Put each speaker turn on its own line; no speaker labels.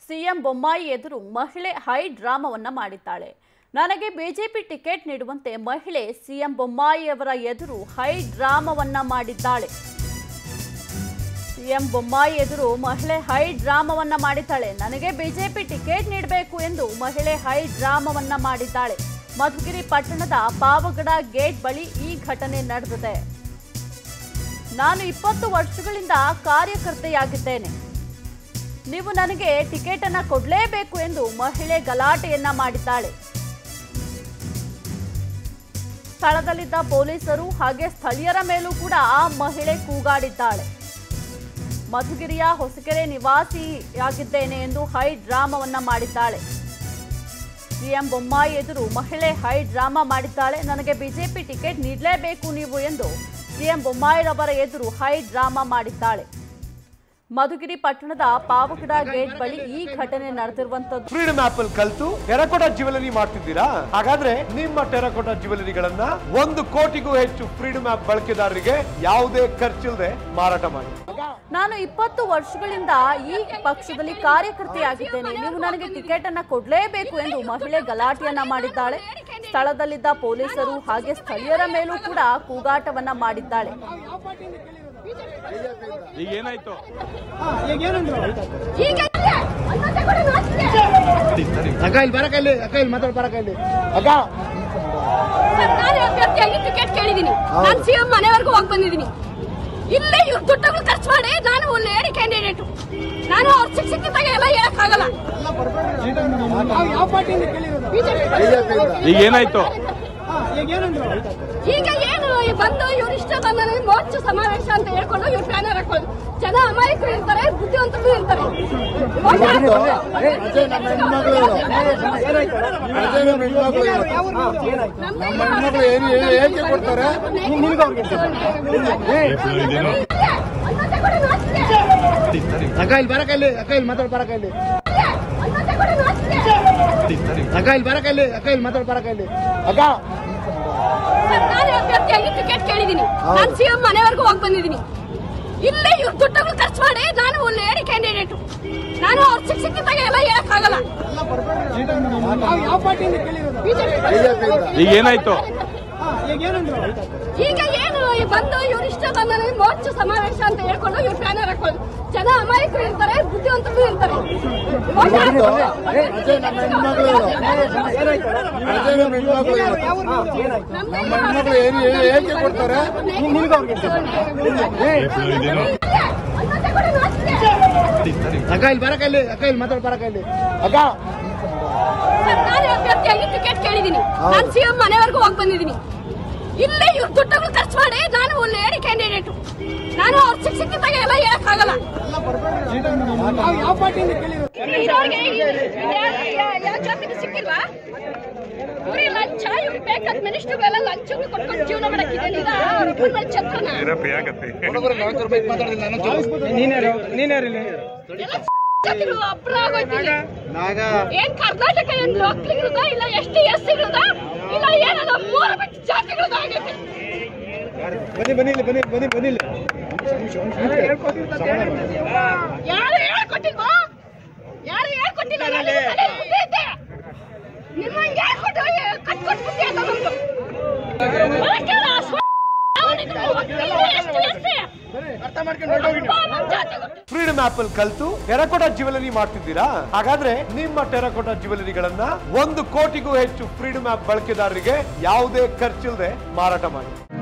CM Bommai ಎದುರು ಮಹಿಳೆ high ಡ್ರಾಮಾವನ್ನ ಮಾಡಿದ್ದಾಳೆ ನನಗೆ ಬಿಜೆಪಿ ಟಿಕೆಟ್ ನೀಡುವಂತೆ ಮಹಿಳೆ ಸಿಎಂ ಬೊಮ್ಮಾಯಿಯವರ ಎದುರು ಹೈ ಡ್ರಾಮಾವನ್ನ ಮಾಡಿದ್ದಾಳೆ ಸಿಎಂ ಬೊಮ್ಮಾಯಿ ಎದುರು ಮಹಿಳೆ ಹೈ ಡ್ರಾಮಾವನ್ನ ಮಾಡಿದ್ದಾಳೆ ನನಗೆ ಬಿಜೆಪಿ ಟಿಕೆಟ್ ನೀಡಬೇಕು ಎಂದು ಮಹಿಳೆ ಹೈ ಡ್ರಾಮಾವನ್ನ ಮಾಡಿದ್ದಾಳೆ ಮಧುಗಿರಿ ಪಟ್ಟಣದ ಪಾವಗಡ ಗೇಟ್ ಬಳಿ ಈ ಘಟನೆ ನಡೆದಿದೆ ನಾನು ಇಪ್ಪತ್ತು ವರ್ಷಗಳಿಂದ ಕಾರ್ಯಕರ್ತೆಯಾಗಿದ್ದೇನೆ ನೀವು ನನಗೆ ಟಿಕೆಟ್ ಅನ್ನ ಕೊಡಲೇಬೇಕು ಎಂದು ಮಹಿಳೆ ಗಲಾಟೆಯನ್ನ ಮಾಡಿದ್ದಾಳೆ ಸ್ಥಳದಲ್ಲಿದ್ದ ಪೊಲೀಸರು ಹಾಗೆ ಸ್ಥಳೀಯರ ಮೇಲೂ ಕೂಡ ಆ ಮಹಿಳೆ ಕೂಗಾಡಿದ್ದಾಳೆ ಮಧುಗಿರಿಯ ಹೊಸಕೆರೆ ನಿವಾಸಿಯಾಗಿದ್ದೇನೆ ಎಂದು ಹೈ ಡ್ರಾಮಾವನ್ನ ಮಾಡಿದ್ದಾಳೆ ಸಿಎಂ ಬೊಮ್ಮಾಯಿ ಎದುರು ಮಹಿಳೆ ಹೈ ಡ್ರಾಮಾ ಮಾಡಿದ್ದಾಳೆ ನನಗೆ ಬಿಜೆಪಿ ಟಿಕೆಟ್ ನೀಡಲೇಬೇಕು ನೀವು ಎಂದು ಸಿಎಂ ಬೊಮ್ಮಾಯಿರವರ ಎದುರು ಹೈ ಡ್ರಾಮಾ ಮಾಡಿದ್ದಾಳೆ ಮಧುಗಿರಿ ಪಟ್ಟಣದ ಪಾವಗಡ ಗೇಟ್ ಬಳಿ ಈ ಘಟನೆ ನಡೆದಿರುವಂತದ್ದು
ಫ್ರೀಡಮ್ ಆಪ್ ಅಲ್ಲಿ ಕಲ್ತು ಟೆರಕೋಟ ಜ್ಯುವೆಲರಿ ಮಾಡ್ತಿದ್ದೀರಾ ಹಾಗಾದ್ರೆ ನಿಮ್ಮ ಟೆರಕೋಟ ಜ್ಯುವೆಲರಿಗಳನ್ನ ಒಂದು ಕೋಟಿಗೂ ಹೆಚ್ಚು ಫ್ರೀಡಮ್ ಆಪ್ ಬಳಕೆದಾರರಿಗೆ ಯಾವುದೇ ಖರ್ಚಿಲ್ಲದೆ ಮಾರಾಟ ಮಾಡಿ
ನಾನು ಇಪ್ಪತ್ತು ವರ್ಷಗಳಿಂದ ಈ ಪಕ್ಷದಲ್ಲಿ ಕಾರ್ಯಕರ್ತೆಯಾಗಿದ್ದೇನೆ ನೀವು ನನಗೆ ಟಿಕೆಟ್ ಅನ್ನ ಕೊಡಲೇಬೇಕು ಎಂದು ಮಹಿಳೆ ಗಲಾಟೆಯನ್ನ ಮಾಡಿದ್ದಾಳೆ ಸ್ಥಳದಲ್ಲಿದ್ದ ಪೊಲೀಸರು ಹಾಗೆ ಸ್ಥಳೀಯರ ಮೇಲೂ ಕೂಡ ಕೂಗಾಟವನ್ನ ಮಾಡಿದ್ದಾಳೆ
ಈಗ ಏನಾಯ್ತು
ಈಗ ಅನ್ನತ್ತೆ ಕೂಡ ನಾಚಿಕೆ.
ಅಕ್ಕ ಇಲ್ಲಿ ಬರಕ ಇಲ್ಲಿ ಅಕ್ಕ ಇಲ್ಲಿ ಮಾತಾಡ್ ಬರಕ ಇಲ್ಲಿ ಅಕ್ಕ
ಸರ್ಕಾರಿ ಅಭ್ಯರ್ಥಿಯಾಗಿ ಟಿಕೆಟ್ ಕೇಳಿದೀನಿ ನಾನು ಸಿಎಂ ಮನೆವರೆಗೂ ಹೋಗಿ ಬಂದಿದ್ದೀನಿ ಇಲ್ಲೇ ಇವ್ರು ದುಡ್ಡುಗಳು ಖರ್ಚು ಮಾಡಿ ನಾನು ಲೇಡಿ ಕ್ಯಾಂಡಿಡೇಟ್ ನಾನು ಅವ್ರ ಶಿಕ್ಷಕಿದ್ದಾಗ ಎಲ್ಲ ಹೇಳಕ್ಕಾಗಲ್ಲ
ಈಗ ಏನಾಯ್ತು
ಈಗ ಏನು ಈ ಬಂದು ಇವ್ರು ಇಷ್ಟ ಬಂದ ಮೋರ್ಚು ಸಮಾವೇಶ ಅಂತ ಹೇಳ್ಕೊಂಡು ಇವ್ರು ಬ್ಯಾನರ್ ಹಾಕೋದು ಜನ ಅಮಾಯಕರು ಇರ್ತಾರೆ ಬುದ್ಧಿವಂತರು ಇರ್ತಾರೆ
ಅಜಯ್ ನಮ್ಮ ಹೆಣ್ಮಗಳು ಅಜಯ್ ನಮ್ಮ ಹೆಣ್ಮಗಳು
ನಮ್ಮ
ನಮ್ಮ ಹೆಣ್ಮಗಳು ಏನು ಹೇಳಿಕೆ ಕೊಡ್ತಾರೆ
ಅನ್ನತ್ತೆ ಕೂಡ ನಾಚಿಕೆ.
ಅಕ್ಕ ಇಲ್ಲಿ ಬರಕ ಇಲ್ಲಿ ಅಕ್ಕ ಇಲ್ಲಿ ಮಾತಾಡ್ ಬರಕ ಇಲ್ಲಿ
ಅನ್ನತ್ತೆ ಕೂಡ ನಾಚಿಕೆ.
ಅಕ್ಕ ಇಲ್ಲಿ ಬರಕ ಇಲ್ಲಿ ಅಕ್ಕ ಇಲ್ಲಿ ಮಾತಾಡ್ ಬರಕ ಇಲ್ಲಿ ಅಕ್ಕ
ಸರ್ಕಾರಿ ಅಭ್ಯರ್ಥಿಯಾಗಿ ಟಿಕೆಟ್ ಕೇಳಿದೀನಿ ನಾನು ಸಿಎಂ ಮನೆವರೆಗೂ ಹೋಗಿ ಬಂದಿದ್ದೀನಿ ಇಲ್ಲೇ ಇವ್ರು ದುಡ್ಡುಗಳು ಖರ್ಚು ಮಾಡಿ ನಾನು ಲೇಡಿ ಕ್ಯಾಂಡಿಡೇಟ್ ನಾನು ಅವ್ರ ಶಿಕ್ಷಕಿದ್ದಾಗ ಎಲ್ಲ ಹೇಳಕ್ಕಾಗಲ್ಲ
ಈಗ ಏನಾಯ್ತು
ಈಗ ಏನು ಈ ಬಂದು ಇವ್ರು ಇಷ್ಟ ಬಂದ ಮೋರ್ಚು ಸಮಾವೇಶ ಅಂತ ಹೇಳ್ಕೊಂಡು ಇವ್ರು ಬ್ಯಾನರ್ ಹಾಕೋದು ಜನ ಅಮಾಯಕರು ಇರ್ತಾರೆ ಬುದ್ಧಿವಂತರು ಇರ್ತಾರೆ
ಅಜಯ್ ನಮ್ಮ ಹೆಣ್ಮಗಳು ಅಜಯ್ ನಮ್ಮ ಹೆಣ್ಮಗಳು ನಮ್ಮ ಹೆಣ್ಮಗಳು ಏನು ಹೇಳಿಕೆ ಕೊಡ್ತಾರೆ
ಅನ್ನತ್ತೆ ಕೂಡ ನಾಚಿಕೆ.
ಅಕ್ಕ ಇಲ್ಲಿ ಬರಕ ಇಲ್ಲಿ ಅಕ್ಕ ಇಲ್ಲಿ ಮಾತಾಡ್ ಬರಕ ಇಲ್ಲಿ ಅಕ್ಕ
ಸರ್ಕಾರಿ ಅಭ್ಯರ್ಥಿಯಾಗಿ ಟಿಕೆಟ್ ಕೇಳಿದೀನಿ ನಾನು ಸಿಎಂ ಮನೆವರೆಗೂ ಹೋಗಿ ಬಂದಿದ್ದೀನಿ ಇಲ್ಲೇ ಇವ್ರು ದುಡ್ಡುಗಳು ಖರ್ಚು ಮಾಡಿ ನಾನು ಲೇಡಿ ಕ್ಯಾಂಡಿಡೇಟ್ ನಾನು ಅವ್ರ ಶಿಕ್ಷಕಿದ್ದಾಗ ಎಲ್ಲ ಹೇಳಕ್ಕಾಗಲ್ಲ ಇರೋರ್ಗೆ ಯಾವ- ಯಾವ ಜಾತಿಗೂ ಸಿಕ್ಕಿಲ್ವಾ ಇವ್ರಿಗೆ ಲಂಚ ಇವ್ರಿಗೆ ಬೇಕಾದ ಮಿನಿಸ್ಟರ್ಗಳೆಲ್ಲ ಲಂಚಗಳು ಕೊಟ್ಕೊಂಡು ಜೀವನ ಮಾಡಕ್ಕಿದೆ ಛತ್ರನ ಎಲ್ಲ ಜಾತಿಗಳು ಅಬ್ರ ಆಗೋಯ್ತಿದೆ
ನಾಗ
ಏನ್ ಕರ್ನಾಟಕ ಏನ್ ಲೋಕಲಿಗಳದ ಇಲ್ಲ ಎಸ್ ಟಿ ಎಸ್ ಸಿಗಳದ ಇಲ್ಲ ಏನದ ಮೂರು ಬಿಟ್ಟು ಜಾತಿಗಳದ ಆಗೈತೆ
ಬನ್ನಿ ಬನ್ನಿ ಇಲ್ಲಿ ಬನ್ನಿ ಬನ್ನಿ ಬನ್ನಿ ಇಲ್ಲಿ
ಯಾರು ಹೇಳ್ಕೊಟ್ಟಿಲ್ವಾ ಯಾರು ಹೇಳ್ಕೊಟ್ಟಿಲ್ಲ ನನಗೆ ತಲೆಯಲ್ಲಿ ಬುದ್ಧಿ ಐತೆ. ನಿಮ್ಮಂಗೆ ಹೇಳ್ಕೊಟ್ಟು ಕಟ್ಕೊಟ್ಟು ಬುದ್ಧಿ ಐತೆ ನಮ್ದು. ಬಳಕೆಲ್ಲ ಸ್ವ- ಅವನಿದ್ರು ಇಲ್ಲ ST, SC.
ಅರ್ಥ ಮಾಡ್ಕೊಂಡು ಹೊರ್ಟೋಗಿ.
ಅಪ್ಪ ನಮ್ ಜಾತಿಗಳು
ಫ್ರೀಡಮ್ ಆಪ್ ಅಲ್ಲಿ ಕಲ್ತು ಟೆರಕೋಟ ಜ್ಯುವೆಲರಿ ಮಾಡ್ತಿದ್ದೀರಾ ಹಾಗಾದ್ರೆ ನಿಮ್ಮ ಟೆರಕೋಟ ಜ್ಯುವೆಲರಿಗಳನ್ನ ಒಂದು ಕೋಟಿಗೂ ಹೆಚ್ಚು ಫ್ರೀಡಮ್ ಆಪ್ ಬಳಕೆದಾರರಿಗೆ ಯಾವುದೇ ಖರ್ಚಿಲ್ಲದೆ ಮಾರಾಟ ಮಾಡಿ